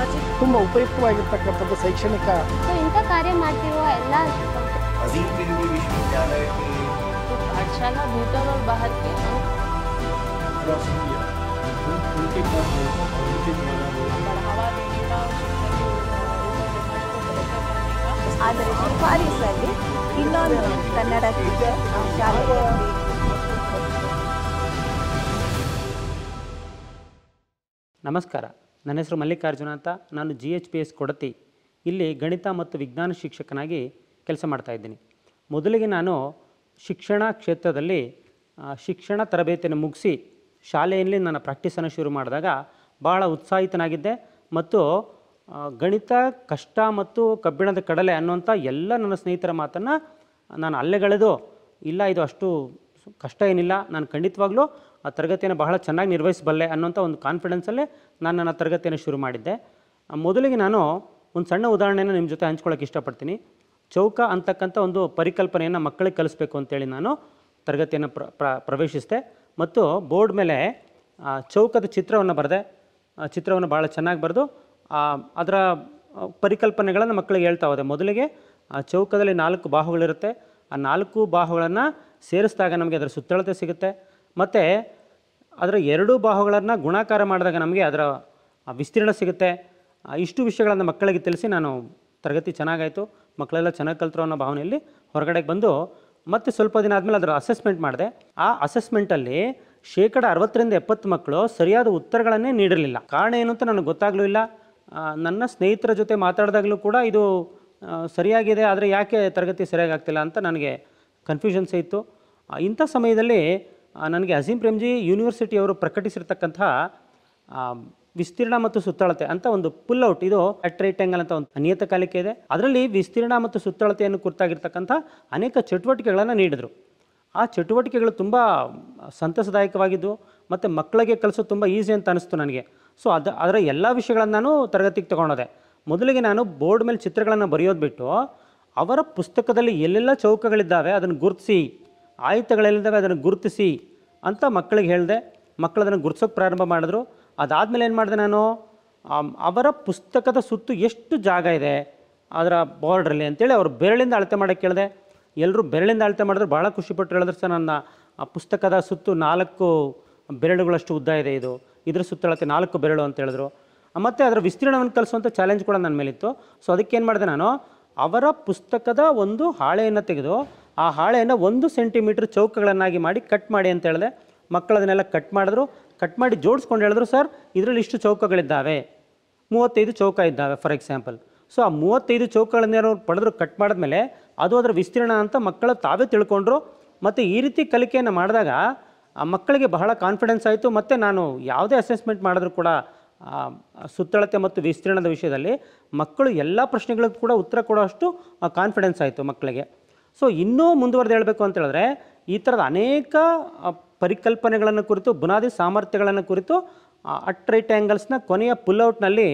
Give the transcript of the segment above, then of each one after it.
project ತುಂಬ ಉಪಯುಕ್ತವಾಗಿರ್ತಕ್ಕಂಥದ್ದು ಶೈಕ್ಷಣಿಕ so ಇಂಥ ಕಾರ್ಯ ಮಾಡ್ತಿರುವ ಎಲ್ಲ अजीम प्रेमजी विश्वविद्यालय के तो पाठशाला भीतर और बाहर के क्रॉसिंग किया उन- उनके पास लोगों को उनके द्वारा वो बढ़ावा देने का और शिक्षा के ऊपर विमर्श को बेहतर करने का ಆದರೆ ಶಿಫಾರಸಲ್ಲಿ ಇನ್ನೊಂದು ಕನ್ನಡಕ್ಕೆ ಶಾಲೆಯಲ್ಲಿ ನಮಸ್ಕಾರ ನನ್ನ ಹೆಸರು ಮಲ್ಲಿಕಾರ್ಜುನ ಅಂತ ನಾನು G H P S Kodathi ಇಲ್ಲಿ ಗಣಿತ ಮತ್ತು ವಿಜ್ಞಾನ ಶಿಕ್ಷಕನಾಗಿ ಕೆಲಸ ಮಾಡ್ತಾ ಇದ್ದೀನಿ ಮೊದಲಿಗೆ ನಾನು ಶಿಕ್ಷಣ ಕ್ಷೇತ್ರದಲ್ಲಿ ಆ, ಶಿಕ್ಷಣ ತರಬೇತಿಯನ್ನು ಮುಗಿಸಿ ಶಾಲೆಯಲ್ಲಿ ನನ್ನ ಪ್ರಾಕ್ಟೀಸನ್ನು ಶುರು ಮಾಡಿದಾಗ ಭಾಳ ಉತ್ಸಾಹಿತನಾಗಿದ್ದೆ ಮತ್ತು ಆ, ಗಣಿತ ಕಷ್ಟ ಮತ್ತು ಕಬ್ಬಿಣದ ಕಡಲೆ ಅನ್ನುವಂಥ ಎಲ್ಲ ನನ್ನ ಸ್ನೇಹಿತರ ಮಾತನ್ನು ನಾನು ಅಲ್ಲೆಗಳೆದು ಇಲ್ಲ ಇದು ಅಷ್ಟು ಕಷ್ಟ ಏನಿಲ್ಲ ನಾನು ಖಂಡಿತವಾಗ್ಲೂ ಆ ತರಗತಿಯನ್ನು ಬಹಳ ಚೆನ್ನಾಗಿ ನಿರ್ವಹಿಸಬಲ್ಲೆ ಅನ್ನೋಂಥ ಒಂದು ಕಾನ್ಫಿಡೆನ್ಸಲ್ಲೇ ನಾನು ನನ್ನ ತರಗತಿಯನ್ನು ಶುರು ಮಾಡಿದ್ದೆ ಆ, ಮೊದಲಿಗೆ ನಾನು ಒಂದು ಸಣ್ಣ ಉದಾಹರಣೆಯನ್ನು ನಿಮ್ಮ ಜೊತೆ ಹಂಚ್ಕೊಳ್ಳೋಕೆ ಇಷ್ಟಪಡ್ತೀನಿ ಚೌಕ ಅಂತಕ್ಕಂಥ ಒಂದು ಪರಿಕಲ್ಪನೆಯನ್ನು ಮಕ್ಕಳಿಗೆ ಕಲಿಸ್ಬೇಕು ಅಂತೇಳಿ ನಾನು ತರಗತಿಯನ್ನು ಪ್ರ ಪ್ರ- ಪ್ರವೇಶಿಸಿದೆ ಮತ್ತು ಬೋರ್ಡ್ ಮೇಲೆ ಆ, ಚೌಕದ ಚಿತ್ರವನ್ನು ಬರೆದೆ ಆ ಚಿತ್ರವನ್ನು ಭಾಳ ಚೆನ್ನಾಗಿ ಬರೆದು ಅದರ ಆ, ಪರಿಕಲ್ಪನೆಗಳನ್ನು ಮಕ್ಕಳಿಗೆ ಹೇಳ್ತಾ ಹೋದೆ ಮೊದಲಿಗೆ ಆ ಚೌಕದಲ್ಲಿ ನಾಲ್ಕು ಬಾಹುಗಳಿರುತ್ತೆ ಆ ನಾಲ್ಕು ಬಾಹುಗಳನ್ನು ಸೇರಿಸಿದಾಗ ನಮಗೆ ಅದರ ಸುತ್ತಳತೆ ಸಿಗುತ್ತೆ ಮತ್ತು ಅದರ ಎರಡು ಬಾಹುಗಳನ್ನು ಗುಣಾಕಾರ ಮಾಡಿದಾಗ ನಮಗೆ ಅದರ ಆ ವಿಸ್ತೀರ್ಣ ಸಿಗುತ್ತೆ ಆ, ಇಷ್ಟು ವಿಷಯಗಳನ್ನು ಮಕ್ಕಳಿಗೆ ತಿಳಿಸಿ ನಾನು ತರಗತಿ ಚೆನ್ನಾಗಾಯಿತು ಮಕ್ಕಳೆಲ್ಲ ಚೆನ್ನಾಗಿ ಕಲ್ತರು ಅನ್ನೋ ಭಾವನೆಯಲ್ಲಿ ಹೊರಗಡೆಗೆ ಬಂದು ಮತ್ತೆ ಸ್ವಲ್ಪ ದಿನ ಆದಮೇಲೆ ಅದರ ಅಸೆಸ್ಮೆಂಟ್ ಮಾಡಿದೆ ಆ ಅಸೆಸ್ಮೆಂಟಲ್ಲಿ ಶೇಕಡ ಅರವತ್ತರಿಂದ ಎಪ್ಪತ್ತು ಮಕ್ಕಳು ಸರಿಯಾದ ಉತ್ತರಗಳನ್ನೇ ನೀಡಿರಲಿಲ್ಲ ಕಾರಣ ಏನು ಅಂತ ನನಗೆ ಗೊತ್ತಾಗಲೂ ಇಲ್ಲ ಆ, ನನ್ನ ಸ್ನೇಹಿತರ ಜೊತೆ ಮಾತಾಡಿದಾಗಲೂ ಕೂಡ ಇದು ಆ, ಸರಿಯಾಗಿದೆ ಆದರೆ ಯಾಕೆ ತರಗತಿ ಸರಿಯಾಗಿ ಆಗ್ತಿಲ್ಲ ಅಂತ ನನಗೆ ಕನ್ಫ್ಯೂಷನ್ಸ್ ಇತ್ತು ಆ, ಇಂಥ ಸಮಯದಲ್ಲಿ ಆ, ನನಗೆ ಅಜೀಂ ಪ್ರೇಮ್ಜಿ ಯೂನಿವರ್ಸಿಟಿಯವರು ಪ್ರಕಟಿಸಿರ್ತಕ್ಕಂಥ ಆ, ವಿಸ್ತೀರ್ಣ ಮತ್ತು ಸುತ್ತಳತೆ ಅಂತ ಒಂದು ಪುಲ್ ಔಟ್ ಇದು ಅಟ್ ರೈಟ್ ಆ್ಯಂಗಲ್ ಅಂತ ಒಂದು ನಿಯತಕಾಲಿಕೆ ಇದೆ ಅದರಲ್ಲಿ ವಿಸ್ತೀರ್ಣ ಮತ್ತು ಸುತ್ತಳತೆಯನ್ನು ಕುರಿತಾಗಿರ್ತಕ್ಕಂಥ ಅನೇಕ ಚಟುವಟಿಕೆಗಳನ್ನು ನೀಡಿದರು ಆ ಚಟುವಟಿಕೆಗಳು ತುಂಬ ಸಂತಸದಾಯಕವಾಗಿದ್ದು ಮತ್ತು ಮಕ್ಕಳಿಗೆ ಕಲಿಸೋದು ತುಂಬ ಈಸಿ ಅಂತ ಅನಿಸ್ತು ನನಗೆ ಸೊ ಅದು ಅದರ ಎಲ್ಲ ವಿಷಯಗಳನ್ನು ನಾನು ತರಗತಿಗೆ ತೊಗೊಂಡೋದೆ ಮೊದಲಿಗೆ ನಾನು ಬೋರ್ಡ್ ಮೇಲೆ ಚಿತ್ರಗಳನ್ನು ಬರೆಯೋದು ಬಿಟ್ಟು ಅವರ ಪುಸ್ತಕದಲ್ಲಿ ಎಲ್ಲೆಲ್ಲ ಚೌಕಗಳಿದ್ದಾವೆ ಅದನ್ನು ಗುರುತಿಸಿ ಆಯುಧಗಳೆಲ್ಲಿದ್ದಾವೆ ಅದನ್ನು ಗುರುತಿಸಿ ಅಂತ ಮಕ್ಕಳಿಗೆ ಹೇಳಿದೆ ಮಕ್ಕಳು ಅದನ್ನು ಗುರ್ಸೋಕ್ಕೆ ಪ್ರಾರಂಭ ಮಾಡಿದ್ರು ಅದಾದಮೇಲೆ ಏನು ಮಾಡಿದೆ ನಾನು ಆಮ್, ಅವರ ಪುಸ್ತಕದ ಸುತ್ತು ಎಷ್ಟು ಜಾಗ ಇದೆ ಅದರ ಬಾರ್ಡ್ರಲ್ಲಿ ಅಂತೇಳಿ ಅವ್ರು ಬೆರಳಿಂದ ಅಳತೆ ಮಾಡೋಕ್ಕೆ ಕೇಳಿದೆ ಎಲ್ಲರೂ ಬೆರಳಿಂದ ಅಳತೆ ಮಾಡಿದ್ರು ಭಾಳ ಖುಷಿಪಟ್ಟು ಹೇಳಿದ್ರು ಸರ್ ನನ್ನ ಆ ಪುಸ್ತಕದ ಸುತ್ತು ನಾಲ್ಕು ಬೆರಳುಗಳಷ್ಟು ಉದ್ದ ಇದೆ ಇದು ಇದ್ರ ಸುತ್ತಳತೆ ನಾಲ್ಕು ಬೆರಳು ಅಂತ ಹೇಳಿದ್ರು ಮತ್ತು ಅದರ ವಿಸ್ತೀರ್ಣವನ್ನು ಕಲಿಸುವಂಥ ಚಾಲೆಂಜ್ ಕೂಡ ನನ್ನ ಮೇಲಿತ್ತು ಸೊ ಅದಕ್ಕೇನು ಮಾಡಿದೆ ನಾನು ಅವರ ಪುಸ್ತಕದ ಒಂದು ಹಾಳೆಯನ್ನು ತೆಗೆದು ಆ ಹಾಳೆಯನ್ನು ಒಂದು ಸೆಂಟಿಮೀಟ್ರ್ ಚೌಕಗಳನ್ನಾಗಿ ಮಾಡಿ ಕಟ್ ಮಾಡಿ ಅಂತ ಹೇಳಿದೆ ಮಕ್ಕಳು ಅದನ್ನೆಲ್ಲ ಕಟ್ ಮಾಡಿದ್ರು ಕಟ್ ಮಾಡಿ ಜೋಡಿಸ್ಕೊಂಡು ಹೇಳಿದ್ರು ಸರ್ ಇದರಲ್ಲಿ ಇಷ್ಟು ಚೌಕಗಳಿದ್ದಾವೆ ಮೂವತ್ತೈದು ಚೌಕ ಇದ್ದಾವೆ ಫಾರ್ ಎಕ್ಸಾಂಪಲ್ ಸೊ ಆ ಮೂವತ್ತೈದು ಚೌಕಗಳನ್ನೇನೋ ಪಡೆದ್ರು ಕಟ್ ಮಾಡಿದ್ಮೇಲೆ ಅದು ಅದರ ವಿಸ್ತೀರ್ಣ ಅಂತ ಮಕ್ಕಳು ತಾವೇ ತಿಳ್ಕೊಂಡ್ರು ಮತ್ತು ಈ ರೀತಿ ಕಲಿಕೆಯನ್ನು ಮಾಡಿದಾಗ ಆ ಮಕ್ಕಳಿಗೆ ಬಹಳ ಕಾನ್ಫಿಡೆನ್ಸ್ ಆಯಿತು ಮತ್ತು ನಾನು ಯಾವುದೇ ಅಸೆಸ್ಮೆಂಟ್ ಮಾಡಿದ್ರು ಕೂಡ ಆ, ಸುತ್ತಳತೆ ಮತ್ತು ವಿಸ್ತೀರ್ಣದ ವಿಷಯದಲ್ಲಿ ಮಕ್ಕಳು ಎಲ್ಲ ಪ್ರಶ್ನೆಗಳಿಗೂ ಕೂಡ ಉತ್ತರ ಕೊಡೋಷ್ಟು ಕಾನ್ಫಿಡೆನ್ಸ್ ಆಯಿತು ಮಕ್ಕಳಿಗೆ ಸೊ ಇನ್ನೂ ಮುಂದುವರೆದು ಹೇಳಬೇಕು ಅಂತ ಹೇಳಿದ್ರೆ ಈ ಥರದ ಅನೇಕ ಆ, ಪರಿಕಲ್ಪನೆಗಳನ್ನು ಕುರಿತು ಬುನಾದಿ ಸಾಮರ್ಥ್ಯಗಳನ್ನು ಕುರಿತು ಅಟ್ ರೈಟ್ ಆ್ಯಂಗಲ್ಸ್ನ ಕೊನೆಯ ಪುಲ್ಔಟ್ನಲ್ಲಿ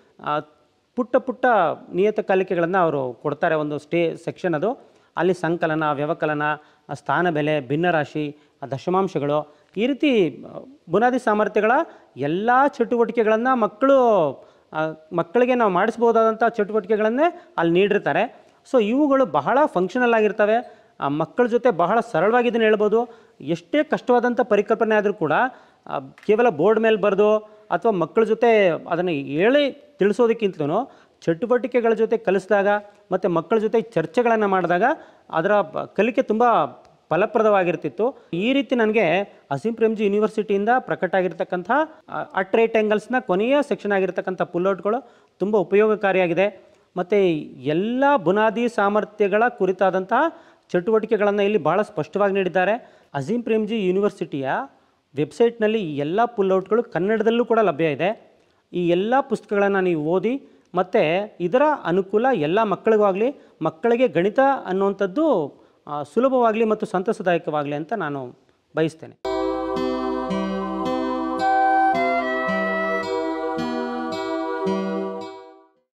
ಪುಟ್ಟ ಪುಟ್ಟ ನಿಯತಕಾಲಿಕೆಗಳನ್ನು ಅವರು ಕೊಡ್ತಾರೆ ಒಂದು ಸ್ಟೇ ಸೆಕ್ಷನ್ ಅದು ಅಲ್ಲಿ ಸಂಕಲನ ವ್ಯವಕಲನ ಆ ಸ್ಥಾನ ಬೆಲೆ ಭಿನ್ನರಾಶಿ ಆ ದಶಮಾಂಶಗಳು ಈ ರೀತಿ ಆ, ಬುನಾದಿ ಸಾಮರ್ಥ್ಯಗಳ ಎಲ್ಲ ಚಟುವಟಿಕೆಗಳನ್ನು ಮಕ್ಕಳು ಆ, ಮಕ್ಕಳಿಗೆ ನಾವು ಮಾಡಿಸ್ಬೋದಾದಂಥ ಚಟುವಟಿಕೆಗಳನ್ನೇ ಅಲ್ಲಿ ನೀಡಿರ್ತಾರೆ ಸೊ ಇವುಗಳು ಬಹಳ ಫಂಕ್ಷನಲ್ ಆಗಿರ್ತವೆ ಆ ಮಕ್ಕಳ ಜೊತೆ ಬಹಳ ಸರಳವಾಗಿ ಇದನ್ನು ಹೇಳ್ಬೋದು ಎಷ್ಟೇ ಕಷ್ಟವಾದಂಥ ಪರಿಕಲ್ಪನೆ ಆದರೂ ಕೂಡ ಆ, ಕೇವಲ ಬೋರ್ಡ್ ಮೇಲೆ ಬರೆದು ಅಥವಾ ಮಕ್ಕಳ ಜೊತೆ ಅದನ್ನು ಹೇಳಿ ತಿಳಿಸೋದಕ್ಕಿಂತಲೂ ಚಟುವಟಿಕೆಗಳ ಜೊತೆ ಕಲಿಸಿದಾಗ ಮತ್ತು ಮಕ್ಕಳ ಜೊತೆ ಚರ್ಚೆಗಳನ್ನು ಮಾಡಿದಾಗ ಅದರ ಬ- ಕಲಿಕೆ ತುಂಬ ಫಲಪ್ರದವಾಗಿರ್ತಿತ್ತು ಈ ರೀತಿ ನನಗೆ ಅಸೀಂ ಪ್ರೇಮ್ಜಿ ಯೂನಿವರ್ಸಿಟಿಯಿಂದ ಪ್ರಕಟ ಆಗಿರ್ತಕ್ಕಂಥ ಅಟ್ ರೈಟ್ ಆ್ಯಂಗಲ್ಸ್ನ ಕೊನೆಯ ಸೆಕ್ಷನ್ ಆಗಿರ್ತಕ್ಕಂಥ ಪುಲ್ಔಟ್ಗಳು ತುಂಬ ಉಪಯೋಗಕಾರಿಯಾಗಿದೆ ಮತ್ತು ಎಲ್ಲ ಬುನಾದಿ ಸಾಮರ್ಥ್ಯಗಳ ಕುರಿತಾದಂತಹ ಚಟುವಟಿಕೆಗಳನ್ನು ಇಲ್ಲಿ ಭಾಳ ಸ್ಪಷ್ಟವಾಗಿ ನೀಡಿದ್ದಾರೆ ಅಜೀಂ ಪ್ರೇಮ್ಜಿ ಯೂನಿವರ್ಸಿಟಿಯ ವೆಬ್ಸೈಟ್ನಲ್ಲಿ ಈ ಎಲ್ಲ ಪುಲ್ಔಟ್ಗಳು ಕನ್ನಡದಲ್ಲೂ ಕೂಡ ಲಭ್ಯ ಇದೆ ಈ ಎಲ್ಲ ಪುಸ್ತಕಗಳನ್ನು ನೀವು ಓದಿ ಮತ್ತು ಇದರ ಅನುಕೂಲ ಎಲ್ಲ ಮಕ್ಕಳಿಗೂ ಆಗಲಿ ಮಕ್ಕಳಿಗೆ ಗಣಿತ ಅನ್ನುವಂಥದ್ದು ಆ, ಸುಲಭವಾಗಲಿ ಮತ್ತು ಸಂತಸದಾಯಕವಾಗಲಿ ಅಂತ ನಾನು ಬಯಸ್ತೇನೆ